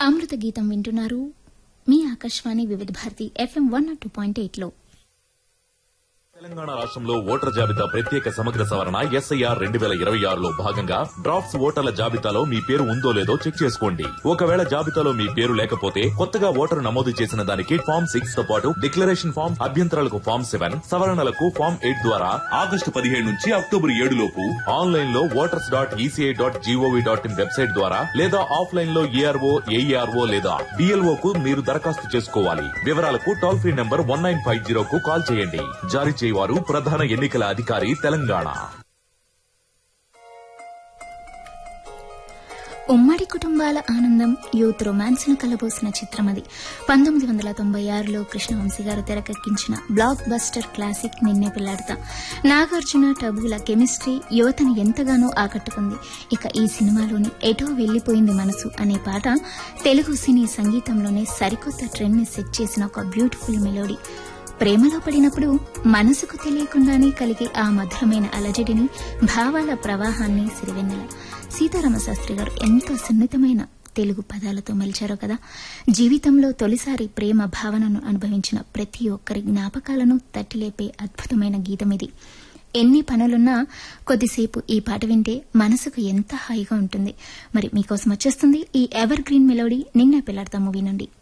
అమృత గీతం వింటున్నారు మీ Akashvani Vividh Bharati FM one two point eight లో తెలంగాణ రాష్ట్రంలో ఓటర్ జాబితా ప్రత్యేక సమగ్ర సవరణ ఎస్ఐఆర్ రెండు వేల ఇరవై ఆరులో భాగంగా డ్రాఫ్ట్స్ ఓటర్ల జాబితాలో మీ పేరు ఉందో లేదో చెక్ చేసుకోండి ఒకవేళ జాబితాలో మీ పేరు లేకపోతే కొత్తగా ఓటరు నమోదు చేసిన దానికి ఫామ్ సిక్స్ తో పాటు డిక్లరేషన్ ఫామ్ అభ్యంతరాలకు ఫామ్ సెవెన్ సవరణలకు ఫామ్ ఎయిట్ ద్వారా ఆగస్టు పదిహేడు నుంచి అక్టోబర్ ఏడు లోపు ఆన్లైన్ లో voters dot ECI dot GOV dot in website ద్వారా లేదా ఆఫ్లైన్ లో ఏఆర్ఓ ఏఈఆర్ఓ లేదా డిఎల్ఓ కు మీరు దరఖాస్తు చేసుకోవాలి వివరాలకు toll free number one nine five zero కు కాల్ చేయండి జారీ చేయవారు ప్రధాన ఎన్నికల అధికారి తెలంగాణ ఉమ్మడి కుటుంబాల ఆనందం యూత్ రొమాన్స్ ను కలబోసిన చిత్రం అది పంతొమ్మిది వందల తొంభై ఆరులో కృష్ణవంశీ గారు తెరకెక్కించిన బ్లాక్ బస్టర్ క్లాసిక్ నిన్నే పిల్లాడతా నాగార్జున టబుల కెమిస్ట్రీ యువతను ఎంతగానో ఆకట్టుకుంది ఇక ఈ సినిమాలోని ఎటో వెళ్లిపోయింది మనసు అనే పాట తెలుగు సినీ సంగీతంలోనే సరికొత్త ట్రెండ్ ని సెట్ చేసిన ఒక బ్యూటిఫుల్ మెలోడీ ప్రేమలో పడినప్పుడు మనసుకు తెలియకుండానే కలిగే ఆ మధురమైన అలజడిని భావాల ప్రవాహాన్ని సిరివెన్నెల సీతారామ శాస్త్రి గారు ఎంతో సున్నితమైన తెలుగు పదాలతో మలిచారో కదా జీవితంలో తొలిసారి ప్రేమ భావనను అనుభవించిన ప్రతి ఒక్కరి జ్ఞాపకాలను తట్టిలేపే అద్భుతమైన గీతం ఇది ఎన్ని పనులున్నా కొద్దిసేపు ఈ పాట వింటే మనసుకు ఎంత హాయిగా ఉంటుంది మరి మీకోసం వచ్చేస్తుంది ఈ ఎవర్ గ్రీన్ మెలోడీ నిన్న పిల్లాడతా మూవీ నుండి